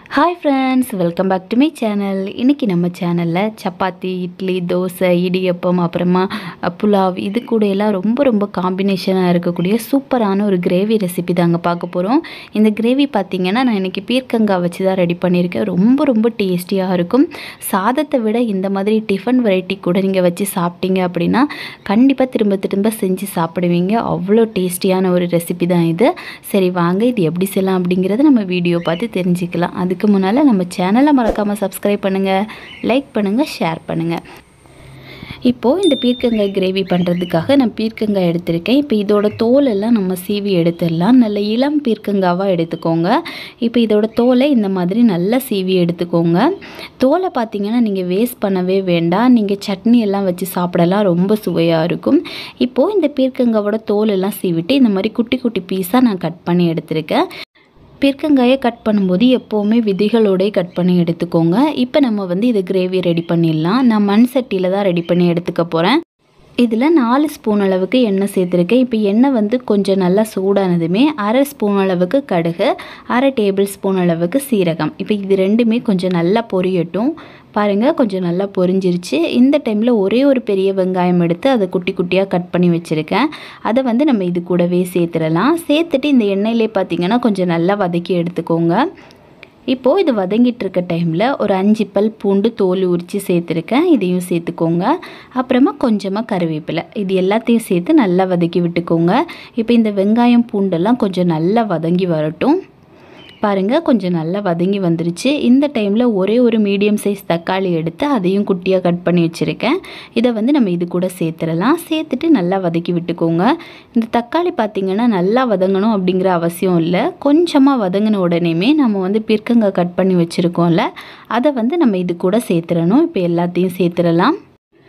hi friends welcome back to my channel இன்றைக்கி நம்ம சேனலில் சப்பாத்தி இட்லி தோசை இடியப்பம் அப்புறமா அஹ், புலாவ் இது கூட எல்லாம் ரொம்ப ரொம்ப காம்பினேஷனாக இருக்கக்கூடிய சூப்பரான ஒரு கிரேவி ரெசிபி தாங்க பார்க்க போகிறோம் இந்த கிரேவி பார்த்திங்கன்னா நான் இன்றைக்கி பீர்க்கங்காய் வச்சு தான் ரெடி பண்ணியிருக்கேன் ரொம்ப ரொம்ப டேஸ்டியாக இருக்கும் சாதத்தை விட இந்த மாதிரி டிஃபன் வெரைட்டி கூட நீங்கள் வச்சு சாப்பிட்டீங்க அப்படின்னா கண்டிப்பாக திரும்ப திரும்ப செஞ்சு சாப்பிடுவீங்க அவ்வளோ டேஸ்டியான ஒரு ரெசிபி தான் இது சரி வாங்க இது எப்படி செய்யலாம் அப்படிங்கிறத நம்ம வீடியோ பார்த்து தெரிஞ்சுக்கலாம் அதுக்கு முன்னால் நம்ம சேனலை மறக்காமல் சப்ஸ்கிரைப் பண்ணுங்கள் லைக் பண்ணுங்கள் ஷேர் பண்ணுங்கள் இப்போது இந்த பீர்க்கங்காய் கிரேவி பண்ணுறதுக்காக நான் பீர்க்கங்காய் எடுத்திருக்கேன் இப்போ இதோட தோல் எல்லாம் நம்ம சீவி எடுத்துடலாம் நல்ல இளம் பீர்க்கங்காவாக எடுத்துக்கோங்க இப்போ இதோட தோலை இந்த மாதிரி நல்லா சீவி எடுத்துக்கோங்க தோலை பார்த்தீங்கன்னா நீங்கள் வேஸ்ட் பண்ணவே வேண்டாம் நீங்கள் சட்னி எல்லாம் வச்சு சாப்பிடலாம் ரொம்ப சுவையாக இருக்கும் இப்போது இந்த பீர்க்கங்காவோட தோல் எல்லாம் சீவிட்டு இந்த மாதிரி குட்டி குட்டி பீஸாக நான் கட் பண்ணி எடுத்திருக்கேன் பீர்க்கங்காயை கட் பண்ணும்போது எப்போவுமே விதைகளோடய கட் பண்ணி எடுத்துக்கோங்க இப்போ நம்ம வந்து இது கிரேவி ரெடி பண்ணிடலாம் நான் மண் சட்டியில் தான் ரெடி பண்ணி எடுத்துக்க போகிறேன் இதில் நாலு ஸ்பூன் அளவுக்கு எண்ணெய் சேர்த்துருக்கேன் இப்போ எண்ணெய் வந்து கொஞ்சம் நல்லா சூடானதுமே அரை ஸ்பூன் அளவுக்கு கடுகு அரை டேபிள் ஸ்பூன் அளவுக்கு சீரகம் இப்போ இது ரெண்டுமே கொஞ்சம் நல்லா பொரியட்டும் பாருங்கள் கொஞ்சம் நல்லா பொரிஞ்சிருச்சு இந்த டைமில் ஒரே ஒரு பெரிய வெங்காயம் எடுத்து அதை குட்டி குட்டியாக கட் பண்ணி வச்சுருக்கேன் அதை வந்து நம்ம இது கூடவே சேர்த்துடலாம் சேர்த்துட்டு இந்த எண்ணெயிலே பார்த்தீங்கன்னா கொஞ்சம் நல்லா வதக்கி எடுத்துக்கோங்க இப்போது இது வதங்கிட்டு இருக்க டைமில் ஒரு அஞ்சு பல் பூண்டு தோல் உரித்து சேர்த்துருக்கேன் இதையும் சேர்த்துக்கோங்க அப்புறமா கொஞ்சமாக கருவேப்பிலை இது எல்லாத்தையும் சேர்த்து நல்லா வதக்கி விட்டுக்கோங்க இப்போ இந்த வெங்காயம் பூண்டெல்லாம் கொஞ்சம் நல்லா வதங்கி வரட்டும் பாருங்கள் கொஞ்சம் நல்லா வதங்கி வந்துருச்சு இந்த டைமில் ஒரே ஒரு மீடியம் சைஸ் தக்காளி எடுத்து அதையும் குட்டியாக கட் பண்ணி வச்சுருக்கேன் இதை வந்து நம்ம இது கூட சேர்த்துடலாம் சேர்த்துட்டு நல்லா வதக்கி விட்டுக்கோங்க இந்த தக்காளி பார்த்திங்கன்னா நல்லா வதங்கணும் அப்படிங்கிற அவசியம் இல்லை கொஞ்சமாக வதங்கின உடனேமே நம்ம வந்து பிற்கங்காய் கட் பண்ணி வச்சுருக்கோம்ல அதை வந்து நம்ம இது கூட சேர்த்துடணும் இப்போ எல்லாத்தையும் சேர்த்துடலாம்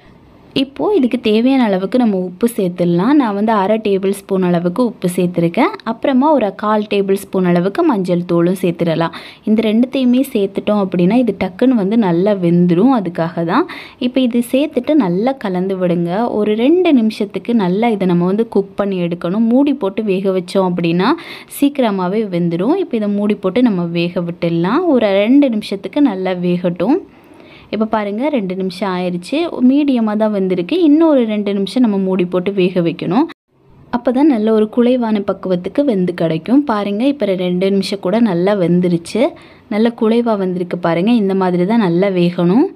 இப்போது இதுக்கு தேவையான அளவுக்கு நம்ம உப்பு சேர்த்துடலாம் நான் வந்து அரை டேபிள் ஸ்பூன் அளவுக்கு உப்பு சேர்த்துருக்கேன் அப்புறமா ஒரு கால் டேபிள் ஸ்பூன் அளவுக்கு மஞ்சள் தூளும் சேர்த்துடலாம் இந்த ரெண்டுத்தையுமே சேர்த்துட்டோம் அப்படின்னா இது டக்குன்னு வந்து நல்லா வெந்துடும் அதுக்காக தான் இப்போ இது சேர்த்துட்டு நல்லா கலந்து விடுங்க ஒரு ரெண்டு நிமிஷத்துக்கு நல்லா இதை நம்ம வந்து குக் பண்ணி எடுக்கணும் மூடி போட்டு வேக வச்சோம் அப்படின்னா சீக்கிரமாகவே வெந்துடும் இப்போ இதை மூடி போட்டு நம்ம வேக விட்டுடலாம் ஒரு ரெண்டு நிமிஷத்துக்கு நல்லா வேகட்டும் இப்போ பாருங்கள் ரெண்டு நிமிஷம் ஆயிடுச்சு மீடியமாக தான் வந்திருக்கு இன்னும் ஒரு ரெண்டு நிமிஷம் நம்ம மூடி போட்டு வேக வைக்கணும் அப்போ தான் நல்ல ஒரு குலைவான பக்குவத்துக்கு வெந்து கிடைக்கும் பாருங்கள் இப்போ ரெண்டு நிமிஷம் கூட நல்லா வெந்துருச்சு நல்ல குலைவாக வந்திருக்கு பாருங்கள் இந்த மாதிரி தான் நல்லா வேகணும்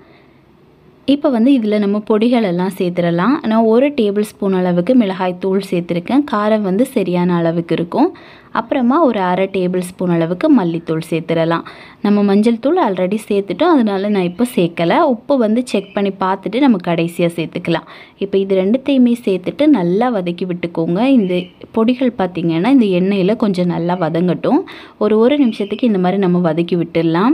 இப்போ வந்து இதில் நம்ம பொடிகள் எல்லாம் சேர்த்துடலாம் நான் ஒரு டேபிள் ஸ்பூன் அளவுக்கு மிளகாய் தூள் சேர்த்துருக்கேன் காரம் வந்து சரியான அளவுக்கு இருக்கும் அப்புறமா ஒரு அரை டேபிள் ஸ்பூன் அளவுக்கு மல்லித்தூள் சேர்த்துடலாம் நம்ம மஞ்சள் தூள் ஆல்ரெடி சேர்த்துட்டோம் அதனால நான் இப்போ சேர்க்கலை உப்பு வந்து செக் பண்ணி பார்த்துட்டு நம்ம கடைசியாக சேர்த்துக்கலாம் இப்போ இது ரெண்டுத்தையுமே சேர்த்துட்டு நல்லா வதக்கி விட்டுக்கோங்க இந்த பொடிகள் பார்த்திங்கன்னா இந்த எண்ணெயில் கொஞ்சம் நல்லா வதங்கட்டும் ஒரு ஒரு நிமிஷத்துக்கு இந்த மாதிரி நம்ம வதக்கி விட்டுடலாம்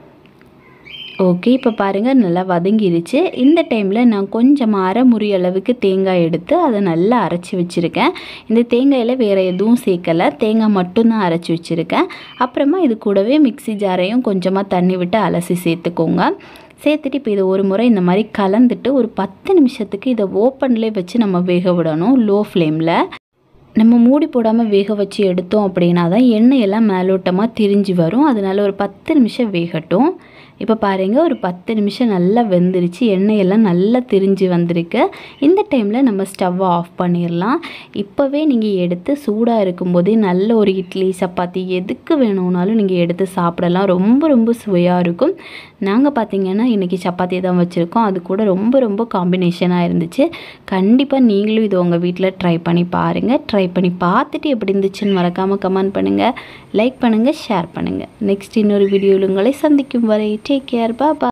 ஓகே இப்போ பாருங்கள் நல்லா வதங்கிருச்சு இந்த டைமில் நான் கொஞ்சம் அரை முறி அளவுக்கு தேங்காய் எடுத்து அதை நல்லா அரைச்சி வச்சுருக்கேன் இந்த தேங்காயில் வேறு எதுவும் சேர்க்கலை தேங்காய் மட்டும்தான் அரைச்சி வச்சுருக்கேன் அப்புறமா இது கூடவே மிக்ஸி ஜாரையும் கொஞ்சமாக தண்ணி விட்டு அலசி சேர்த்துக்கோங்க சேர்த்துட்டு இப்போ இதை ஒரு முறை இந்த மாதிரி கலந்துட்டு ஒரு பத்து நிமிஷத்துக்கு இதை ஓப்பன்லேயே வச்சு நம்ம வேக விடணும் லோ ஃப்ளேமில் நம்ம மூடி போடாமல் வேக வச்சு எடுத்தோம் அப்படின்னா தான் எண்ணெயெல்லாம் மேலோட்டமாக திரிஞ்சு வரும் அதனால ஒரு பத்து நிமிஷம் வேகட்டும் இப்போ பாருங்கள் ஒரு பத்து நிமிஷம் நல்லா வெந்துருச்சு எண்ணெயெல்லாம் நல்லா திரிஞ்சு வந்திருக்கு இந்த டைமில் நம்ம ஸ்டவ்வை ஆஃப் பண்ணிடலாம் இப்போவே நீங்கள் எடுத்து சூடாக இருக்கும்போதே நல்ல ஒரு இட்லி சப்பாத்தி எதுக்கு வேணும்னாலும் நீங்கள் எடுத்து சாப்பிடலாம் ரொம்ப ரொம்ப சுவையாக இருக்கும் நாங்கள் பார்த்தீங்கன்னா இன்றைக்கி சப்பாத்தி தான் வச்சுருக்கோம் அது கூட ரொம்ப ரொம்ப காம்பினேஷனாக இருந்துச்சு கண்டிப்பாக நீங்களும் இது உங்கள் வீட்டில் ட்ரை பண்ணி பாருங்கள் ட்ரை பண்ணி பார்த்துட்டு எப்படி இருந்துச்சுன்னு மறக்காமல் கமெண்ட் பண்ணுங்கள் லைக் பண்ணுங்கள் ஷேர் பண்ணுங்கள் நெக்ஸ்ட் இன்னொரு வீடியோவில் உங்களை சந்திக்கும் வரை டேக் கேர் பா